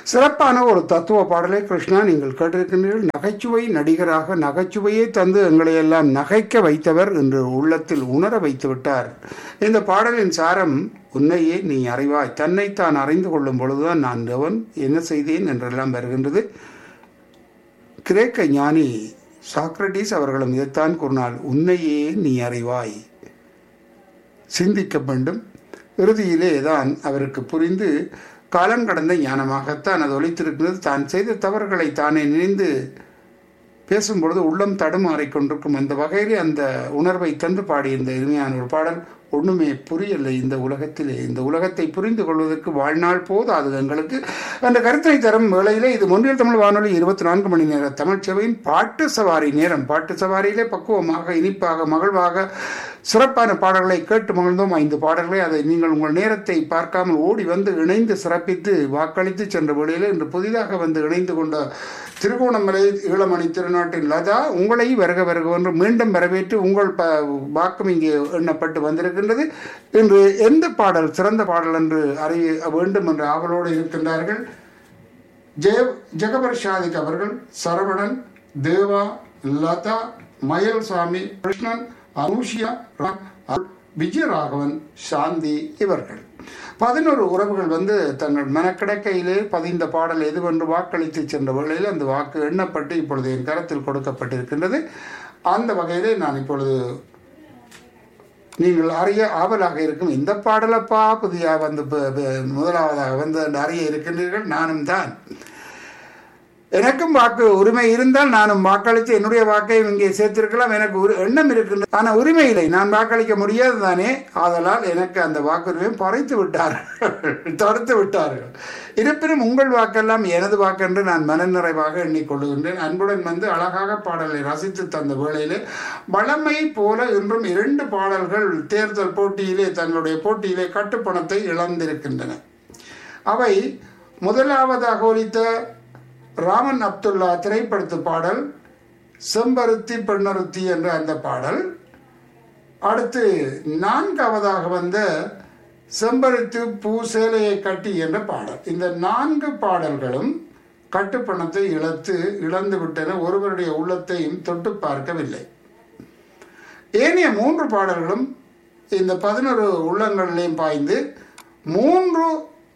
சிறப்பான ஒரு தத்துவ பாடலை கிருஷ்ணா நீங்கள் கேட்டிருக்கின்றீர்கள் நகைச்சுவை நடிகராக நகைச்சுவையை தந்து எங்களை எல்லாம் நகைக்க வைத்தவர் என்று உள்ளத்தில் உணர வைத்து விட்டார் இந்த பாடலின் சாரம் உன்னையே நீ அறிவாய் தன்னைத்தான் அறிந்து கொள்ளும் பொழுதுதான் நான் எவன் என்ன செய்தேன் என்றெல்லாம் வருகின்றது கிரேக்க ஞானி சாக்ரட்டிஸ் அவர்களும் இதைத்தான் கூறினால் உன்னையே நீ அறிவாய் சிந்திக்க வேண்டும் இறுதியிலே தான் அவருக்கு புரிந்து காலங்கடந்த ஞானமாகத்தான் அது ஒழித்திருக்கிறது தான் செய்த தவறுகளை தானே நினைந்து பேசும்பொழுது உள்ளம் தடுமாறிக் கொண்டிருக்கும் அந்த வகையிலே அந்த உணர்வை தந்து பாடிய இந்த இனிமையான ஒரு பாடல் ஒண்ணுமே புரியலை இந்த உலகத்திலே இந்த உலகத்தை புரிந்து கொள்வதற்கு வாழ்நாள் போதாது எங்களுக்கு அந்த கருத்தினை தரும் வேளையிலே இது முன்னில் தமிழ் வானொலி இருபத்தி நான்கு மணி நேர தமிழ் சேவையின் பாட்டு சவாரி நேரம் பாட்டு சவாரியிலே பக்குவமாக இனிப்பாக மகிழ்வாக சிறப்பான பாடல்களை கேட்டு மகிழ்ந்தோம் ஐந்து பாடல்களை அதை நீங்கள் உங்கள் நேரத்தை பார்க்காமல் ஓடி வந்து இணைந்து சிறப்பித்து வாக்களித்து சென்ற வேளையில் இன்று புதிதாக வந்து இணைந்து கொண்ட திருகோணமலை ஈழமணி திருநாட்டின் லதா உங்களை வருக வருக என்று மீண்டும் வரவேற்று உங்கள் ப வாக்கும் இங்கே எண்ணப்பட்டு வந்திருக்கின்றது இன்று எந்த பாடல் சிறந்த பாடல் என்று அறிய வேண்டும் என்ற ஆவலோடு இருக்கின்றார்கள் ஜெய ஜெகபர் ஷாதிக் அவர்கள் சரவணன் தேவா லதா மயல்சாமி கிருஷ்ணன் அனுஷியா விஜயராகவன் சாந்தி இவர்கள் பதினோரு உறவுகள் வந்து தங்கள் மனக்கிடக்கையிலே பதிந்த பாடல் எதுவென்று வாக்களித்து சென்ற வேளையில் அந்த வாக்கு எண்ணப்பட்டு இப்பொழுது என் கரத்தில் கொடுக்கப்பட்டிருக்கின்றது அந்த வகையிலே நான் இப்பொழுது நீங்கள் அறிய ஆவலாக இருக்கும் இந்த பாடலப்பா புதிய வந்து முதலாவதாக வந்து அறிய இருக்கின்றீர்கள் நானும் தான் எனக்கும் வாக்கு உரிமை இருந்தால் நானும் வாக்களித்து என்னுடைய வாக்கையும் இங்கே சேர்த்திருக்கலாம் எனக்கு ஒரு எண்ணம் இருக்கின்றது ஆனால் உரிமை இல்லை நான் வாக்களிக்க முடியாது தானே ஆதலால் எனக்கு அந்த வாக்குரிமையும் பறைத்து விட்டார்கள் தடுத்து விட்டார்கள் இருப்பினும் உங்கள் வாக்கெல்லாம் எனது வாக்கு என்று நான் மனநிறைவாக எண்ணிக்கொள்ளுகின்றேன் அன்புடன் வந்து அழகாக பாடலை ரசித்து தந்த வேளையிலே வளமை போல இன்றும் இரண்டு பாடல்கள் தேர்தல் போட்டியிலே தங்களுடைய போட்டியிலே கட்டுப்பணத்தை இழந்திருக்கின்றன அவை முதலாவதாக ஒலித்த ராமன் அப்துல்லா திரைப்படத்து பாடல் செம்பருத்தி பெண்ணருத்தி என்ற அந்த பாடல் அடுத்து நான்காவதாக வந்த செம்பருத்தி பூ சேலையை கட்டி என்ற பாடல் இந்த நான்கு பாடல்களும் கட்டுப்பணத்தை இழத்து இழந்து விட்டன ஒருவருடைய உள்ளத்தையும் தொட்டு பார்க்கவில்லை ஏனைய மூன்று பாடல்களும் இந்த பதினொரு உள்ளங்களிலையும் பாய்ந்து மூன்று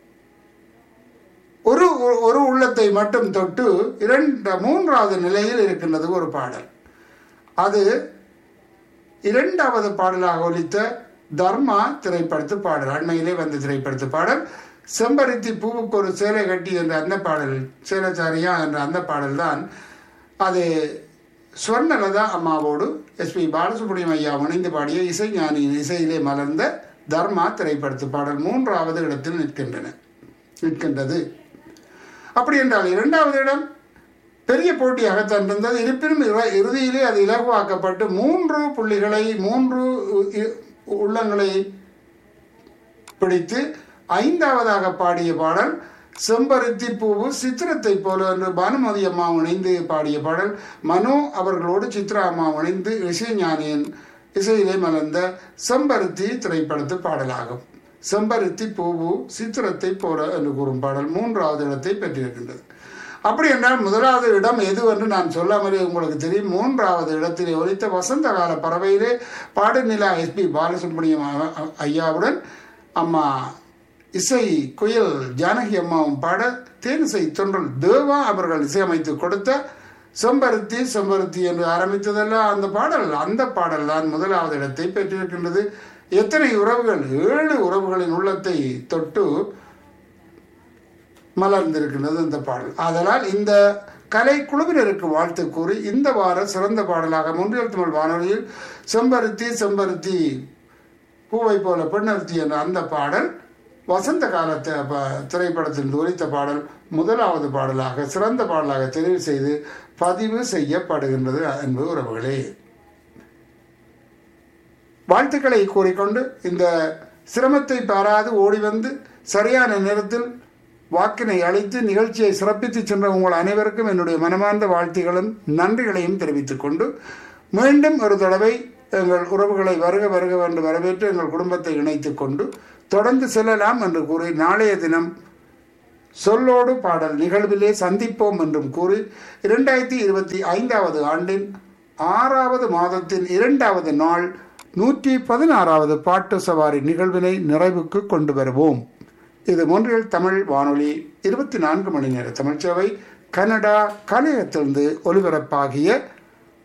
ஒரு ஒரு உள்ளத்தை மட்டும் தொட்டு இரண்டு மூன்றாவது நிலையில் இருக்கின்றது ஒரு பாடல் அது இரண்டாவது பாடலாக ஒலித்த தர்மா திரைப்படத்து பாடல் அண்மையிலே வந்த திரைப்படத்து பாடல் செம்பருத்தி பூவுக்கு ஒரு சேலை கட்டி என்ற அந்த பாடல் சேலச்சாரியா என்ற அந்த பாடல் தான் அது ஸ்வர்ணலதா அம்மாவோடு எஸ்பி பாலசுப்ரமணியம் ஐயா இணைந்து பாடிய இசைஞானியின் இசையிலே மலர்ந்த தர்மா திரைப்படத்து பாடல் மூன்றாவது இடத்தில் நிற்கின்றன நிற்கின்றது அப்படி என்றால் இரண்டாவது இடம் பெரிய போட்டியாகத்தான் இருந்தது இருப்பினும் இறுதியிலே அது இலகுவாக்கப்பட்டு மூன்று புள்ளிகளை மூன்று உள்ளங்களை பிடித்து ஐந்தாவதாக பாடிய பாடல் செம்பருத்தி பூவு சித்திரத்தை போல என்று பானுமதி அம்மா இணைந்து பாடிய பாடல் மனோ அவர்களோடு சித்ரா அம்மா இணைந்து இசைஞானியின் இசையிலே மலர்ந்த செம்பருத்தி திரைப்படத்து பாடலாகும் செம்பருத்தி பூவு சித்திரத்தை போல என்று கூறும் பாடல் மூன்றாவது இடத்தை பெற்றிருக்கின்றது அப்படி என்றால் முதலாவது இடம் எது என்று நான் சொல்லாமலே உங்களுக்கு தெரியும் மூன்றாவது இடத்திலே ஒலித்த வசந்த கால பறவையிலே பாடுநிலா எஸ்பி பாலசுப்ரமணியம் ஐயாவுடன் அம்மா இசை குயில் ஜானகி அம்மாவும் பாட தேனிசை தொன்றல் தேவா அவர்கள் இசையமைத்து கொடுத்த செம்பருத்தி செம்பருத்தி என்று ஆரம்பித்ததெல்லாம் அந்த பாடல் அந்த பாடல் தான் முதலாவது இடத்தை பெற்றிருக்கின்றது எத்தனை உறவுகள் ஏழு உறவுகளின் உள்ளத்தை தொட்டு மலர்ந்திருக்கின்றது இந்த பாடல் அதனால் இந்த கலை குழுவினருக்கு வாழ்த்து கூறி இந்த வார சிறந்த பாடலாக முன்றியல் தமிழ் வானொலியில் செம்பருத்தி செம்பருத்தி பூவை போல பெண்ணருத்தி என்ற அந்த பாடல் வசந்த காலத்தை திரைப்படத்தில் ஒலித்த பாடல் முதலாவது பாடலாக சிறந்த பாடலாக தெரிவு செய்து பதிவு செய்யப்படுகின்றது அன்பு உறவுகளே வாழ்த்துக்களை கூறிக்கொண்டு இந்த சிரமத்தை பாராது ஓடி வந்து சரியான நேரத்தில் வாக்கினை அளித்து நிகழ்ச்சியை சிறப்பித்து சென்ற உங்கள் அனைவருக்கும் என்னுடைய மனமார்ந்த வாழ்த்துகளும் நன்றிகளையும் தெரிவித்துக் கொண்டு மீண்டும் ஒரு தடவை எங்கள் உறவுகளை வருக வருக என்று வரவேற்று எங்கள் குடும்பத்தை இணைத்துக் கொண்டு தொடர்ந்து செல்லலாம் என்று கூறி நாளைய தினம் சொல்லோடு பாடல் நிகழ்விலே சந்திப்போம் என்றும் கூறி இரண்டாயிரத்தி இருபத்தி ஐந்தாவது ஆண்டின் ஆறாவது மாதத்தின் இரண்டாவது நாள் நூற்றி பதினாறாவது பாட்டு சவாரி நிகழ்வினை நிறைவுக்கு கொண்டு வருவோம் இது மொன்றியல் தமிழ் வானொலி இருபத்தி நான்கு மணி நேர தமிழ்ச்சேவை கனடா கலையத்திலிருந்து ஒலிபரப்பாகிய